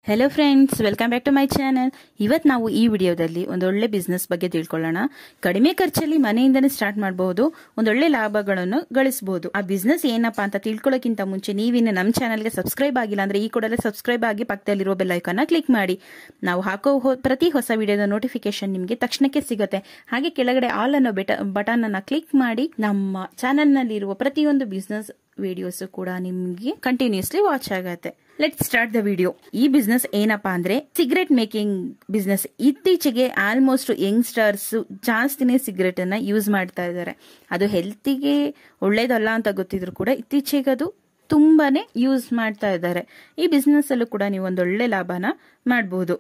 hello friends welcome back to my channel ಇವತ್ತು ನಾವು ಈ ವಿಡಿಯೋದಲ್ಲಿ ಒಂದೊಳ್ಳೆ ಬಿಸ್ನೆಸ್ ಬಗ್ಗೆ ತಿಳ್ಕೊಳ್ಳೋಣ ಕಡಿಮೆ ಖರ್ಚಲ್ಲಿ ಮನೆಯಿಂದನೇ ಸ್ಟಾರ್ಟ್ ಮಾಡಬಹುದು ಒಂದೊಳ್ಳೆ ಲಾಭಗಳನ್ನು ಗಳಿಸಬಹುದು ಆ ಬಿಸ್ನೆಸ್ ಏನಪ್ಪಾ ಅಂತ ತಿಳ್ಕೊಳ್ಳೋಕ್ಕಿಂತ ಮುಂಚೆ ನೀವಿನ್ನು ನಮ್ಮ ಚಾನಲ್ಗೆ ಸಬ್ಸ್ಕ್ರೈಬ್ ಆಗಿಲ್ಲ ಅಂದ್ರೆ ಈ ಕೂಡಲೇ ಸಬ್ಸ್ಕ್ರೈಬ್ ಆಗಿ ಪಕ್ಕದಲ್ಲಿರೋ ಬೆಲ್ ಐಕಾನ್ನ ಕ್ಲಿಕ್ ಮಾಡಿ ನಾವು ಹಾಕೋ ಹೊ- ಪ್ರತಿ ಹೊಸ ವಿಡಿಯೋದ ನೋಟಿಫಿಕೇಶನ್ ನಿಮಗೆ ತಕ್ಷಣಕ್ಕೆ ಸಿಗುತ್ತೆ ಹಾಗೆ ಕೆಳಗಡೆ ಆಲ್ ಅನ್ನೋ ಬೆಟ ಬಟನ್ ಅನ್ನ ಕ್ಲಿಕ್ ಮಾಡಿ ನಮ್ಮ ಚಾನಲ್ನಲ್ಲಿರುವ ಪ್ರತಿಯೊಂದು ಬಿಸ್ನೆಸ್ ವಿಡಿಯೋಸ್ ಕೂಡ ನಿಮ್ಗೆ ಕಂಟಿನ್ಯೂಸ್ಲಿ ವಾಚ್ ಆಗತ್ತೆ ಲೆಟ್ ಸ್ಟಾರ್ಟ್ ದ ವಿಡಿಯೋ ಈ ಬಿಸ್ನೆಸ್ ಏನಪ್ಪಾ ಅಂದ್ರೆ ಸಿಗರೆಟ್ ಮೇಕಿಂಗ್ ಬಿಸ್ನೆಸ್ ಇತ್ತೀಚೆಗೆ ಆಲ್ಮೋಸ್ಟ್ ಯಂಗ್ಸ್ಟರ್ಸ್ ಜಾಸ್ತಿನೇ ಸಿಗರೆಟ್ ಅನ್ನ ಯೂಸ್ ಮಾಡ್ತಾ ಇದ್ದಾರೆ ಅದು ಹೆಲ್ತಿಗೆ ಒಳ್ಳೇದಲ್ಲ ಅಂತ ಗೊತ್ತಿದ್ರು ಕೂಡ ಇತ್ತೀಚೆಗೆ ಅದು ತುಂಬಾನೇ ಯೂಸ್ ಮಾಡ್ತಾ ಇದ್ದಾರೆ ಈ ಬಿಸ್ನೆಸ್ ಅಲ್ಲೂ ಕೂಡ ನೀವು ಒಂದೊಳ್ಳೆ ಲಾಭನ ಮಾಡಬಹುದು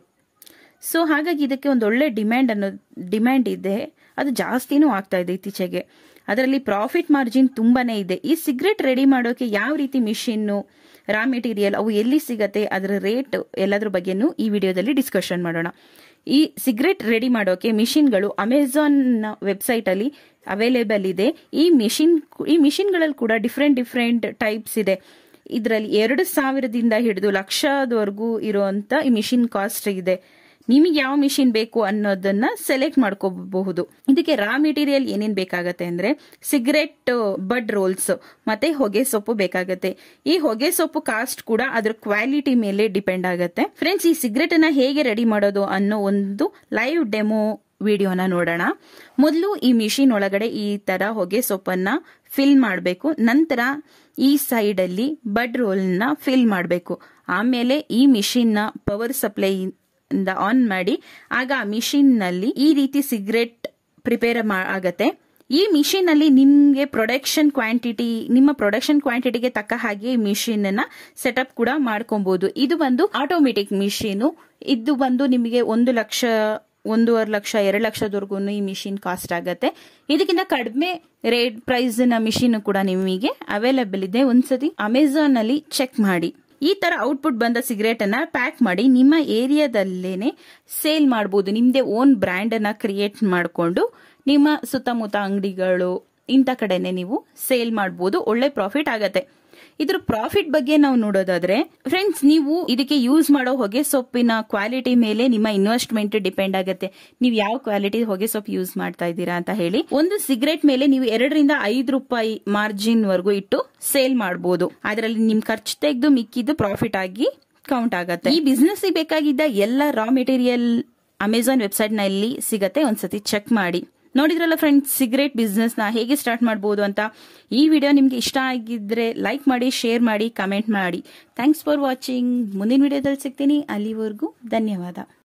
ಸೊ ಹಾಗಾಗಿ ಇದಕ್ಕೆ ಒಂದು ಒಳ್ಳೆ ಡಿಮ್ಯಾಂಡ್ ಅನ್ನೋ ಡಿಮ್ಯಾಂಡ್ ಇದೆ ಅದು ಜಾಸ್ತಿನೂ ಆಗ್ತಾ ಇದೆ ಇತ್ತೀಚೆಗೆ ಅದರಲ್ಲಿ ಪ್ರಾಫಿಟ್ ಮಾರ್ಜಿನ್ ತುಂಬಾನೇ ಇದೆ ಈ ಸಿಗರೆಟ್ ರೆಡಿ ಮಾಡೋಕೆ ಯಾವ ರೀತಿ ಮಿಷಿನ್ನು ರಾ ಮೆಟೀರಿಯಲ್ ಅವು ಎಲ್ಲಿ ಸಿಗತ್ತೆ ಅದರ ರೇಟ್ ಎಲ್ಲದ್ರ ಬಗ್ಗೆನೂ ಈ ವಿಡಿಯೋದಲ್ಲಿ ಡಿಸ್ಕಷನ್ ಮಾಡೋಣ ಈ ಸಿಗರೆಟ್ ರೆಡಿ ಮಾಡೋಕೆ ಮಿಷಿನ್ಗಳು ಅಮೆಝಾನ್ ವೆಬ್ಸೈಟ್ ಅಲ್ಲಿ ಅವೈಲೇಬಲ್ ಇದೆ ಈ ಮಿಷಿನ್ ಈ ಮಿಷಿನ್ಗಳಲ್ಲಿ ಕೂಡ ಡಿಫ್ರೆಂಟ್ ಡಿಫ್ರೆಂಟ್ ಟೈಪ್ಸ್ ಇದೆ ಇದರಲ್ಲಿ ಎರಡು ಸಾವಿರದಿಂದ ಹಿಡಿದು ಲಕ್ಷದವರೆಗೂ ಇರುವಂತ ಈ ಮಿಷಿನ್ ಕಾಸ್ಟ್ ಇದೆ ನಿಮಗೆ ಯಾವ ಮಿಷಿನ್ ಬೇಕು ಅನ್ನೋದನ್ನ ಸೆಲೆಕ್ಟ್ ಮಾಡ್ಕೋಬಹುದು ಇದಕ್ಕೆ ರಾ ಮೆಟೀರಿಯಲ್ ಏನೇನ್ ಬೇಕಾಗತ್ತೆ ಅಂದ್ರೆ ಸಿಗರೆಟ್ ಬಡ್ ರೋಲ್ಸ್ ಮತ್ತೆ ಹೊಗೆ ಸೊಪ್ಪು ಬೇಕಾಗತ್ತೆ ಈ ಹೊಗೆ ಸೊಪ್ಪು ಕಾಸ್ಟ್ ಕೂಡ ಅದ್ರ ಕ್ವಾಲಿಟಿ ಮೇಲೆ ಡಿಪೆಂಡ್ ಆಗುತ್ತೆ ಫ್ರೆಂಡ್ಸ್ ಈ ಸಿಗರೆಟ್ ಅನ್ನ ಹೇಗೆ ರೆಡಿ ಮಾಡೋದು ಅನ್ನೋ ಒಂದು ಲೈವ್ ಡೆಮೋ ವಿಡಿಯೋನ ನೋಡೋಣ ಮೊದಲು ಈ ಮಿಷಿನ್ ಒಳಗಡೆ ಈ ತರ ಹೊಗೆ ಸೊಪ್ಪನ್ನ ಫಿಲ್ ಮಾಡಬೇಕು ನಂತರ ಈ ಸೈಡ್ ಅಲ್ಲಿ ಬಡ್ ರೋಲ್ ನ ಫಿಲ್ ಮಾಡಬೇಕು ಆಮೇಲೆ ಈ ಮಿಷಿನ್ ನ ಪವರ್ ಸಪ್ಲೈ ಇಂದ ಆನ್ ಮಾಡಿ ಆಗ ಆ ಮಿಷಿನ್ ನಲ್ಲಿ ಈ ರೀತಿ ಸಿಗರೆಟ್ ಪ್ರಿಪೇರ್ ಆಗತ್ತೆ ಈ ಮಿಷಿನ್ ಅಲ್ಲಿ ನಿಮ್ಗೆ ಪ್ರೊಡಕ್ಷನ್ ಕ್ವಾಂಟಿಟಿ ನಿಮ್ಮ ಪ್ರೊಡಕ್ಷನ್ ಕ್ವಾಂಟಿಟಿಗೆ ತಕ್ಕ ಹಾಗೆ ಈ ಮಿಷಿನ್ ಅನ್ನ ಸೆಟಪ್ ಕೂಡ ಮಾಡ್ಕೊಬಹುದು ಇದು ಬಂದು ಆಟೋಮೆಟಿಕ್ ಮಿಷಿನ್ ಇದು ಬಂದು ನಿಮಗೆ ಒಂದು ಲಕ್ಷ ಒಂದೂವರೆ ಲಕ್ಷ ಎರಡು ಲಕ್ಷದವರೆಗೂ ಈ ಮಿಷಿನ್ ಕಾಸ್ಟ್ ಆಗತ್ತೆ ಇದಕ್ಕಿಂತ ಕಡಿಮೆ ರೇಟ್ ಪ್ರೈಸ್ ನ ಮಿಷಿನ್ ಕೂಡ ನಿಮಗೆ ಅವೈಲೇಬಲ್ ಇದೆ ಒಂದ್ಸತಿ ಅಮೆಝಾನ್ ಅಲ್ಲಿ ಚೆಕ್ ಮಾಡಿ ಈ ತರ ಔಟ್ಪುಟ್ ಬಂದ ಸಿಗರೇಟ್ ಅನ್ನ ಪ್ಯಾಕ್ ಮಾಡಿ ನಿಮ್ಮ ಏರಿಯಾದಲ್ಲೇನೆ ಸೇಲ್ ಮಾಡಬಹುದು ನಿಮ್ದೇ ಓನ್ ಬ್ರ್ಯಾಂಡ್ ಅನ್ನ ಕ್ರಿಯೇಟ್ ಮಾಡಿಕೊಂಡು ನಿಮ್ಮ ಸುತ್ತಮುತ್ತ ಅಂಗಡಿಗಳು ಇಂಥ ಕಡೆನೆ ನೀವು ಸೇಲ್ ಮಾಡಬಹುದು ಒಳ್ಳೆ ಪ್ರಾಫಿಟ್ ಆಗತ್ತೆ ಇದ್ರ ಪ್ರಾಫಿಟ್ ಬಗ್ಗೆ ನಾವು ನೋಡೋದಾದ್ರೆ ಫ್ರೆಂಡ್ಸ್ ನೀವು ಇದಕ್ಕೆ ಯೂಸ್ ಮಾಡೋ ಹೊಗೆ ಸೊಪ್ಪಿನ ಕ್ವಾಲಿಟಿ ಮೇಲೆ ನಿಮ್ಮ ಇನ್ವೆಸ್ಟ್ಮೆಂಟ್ ಡಿಪೆಂಡ್ ಆಗುತ್ತೆ ನೀವು ಯಾವ ಕ್ವಾಲಿಟಿ ಹೊಗೆ ಸೊಪ್ಪು ಯೂಸ್ ಮಾಡ್ತಾ ಇದ್ದೀರಾ ಅಂತ ಹೇಳಿ ಒಂದು ಸಿಗರೆಟ್ ಮೇಲೆ ನೀವು ಎರಡರಿಂದ ಐದು ರೂಪಾಯಿ ಮಾರ್ಜಿನ್ ವರೆಗೂ ಇಟ್ಟು ಸೇಲ್ ಮಾಡಬಹುದು ಅದರಲ್ಲಿ ನಿಮ್ ಖರ್ಚು ತೆಗೆದು ಮಿಕ್ಕಿದ್ದು ಪ್ರಾಫಿಟ್ ಆಗಿ ಕೌಂಟ್ ಆಗತ್ತೆ ಈ ಬಿಸ್ನೆಸ್ ಬೇಕಾಗಿದ್ದ ಎಲ್ಲ ರಾ ಮೆಟೀರಿಯಲ್ ಅಮೆಝಾನ್ ವೆಬ್ಸೈಟ್ ನಲ್ಲಿ ಸಿಗತ್ತೆ ಒಂದ್ಸತಿ ಚೆಕ್ ಮಾಡಿ ನೋಡಿದ್ರಲ್ಲ ಫ್ರೆಂಡ್ಸ್ ಸಿಗರೇಟ್ ಬಿಸ್ನೆಸ್ ನ ಹೇಗೆ ಸ್ಟಾರ್ಟ್ ಮಾಡಬಹುದು ಅಂತ ಈ ವಿಡಿಯೋ ನಿಮ್ಗೆ ಇಷ್ಟ ಆಗಿದ್ರೆ ಲೈಕ್ ಮಾಡಿ ಶೇರ್ ಮಾಡಿ ಕಮೆಂಟ್ ಮಾಡಿ ಥ್ಯಾಂಕ್ಸ್ ಫಾರ್ ವಾಚಿಂಗ್ ಮುಂದಿನ ವಿಡಿಯೋದಲ್ಲಿ ಸಿಗ್ತೀನಿ ಅಲ್ಲಿವರೆಗೂ ಧನ್ಯವಾದ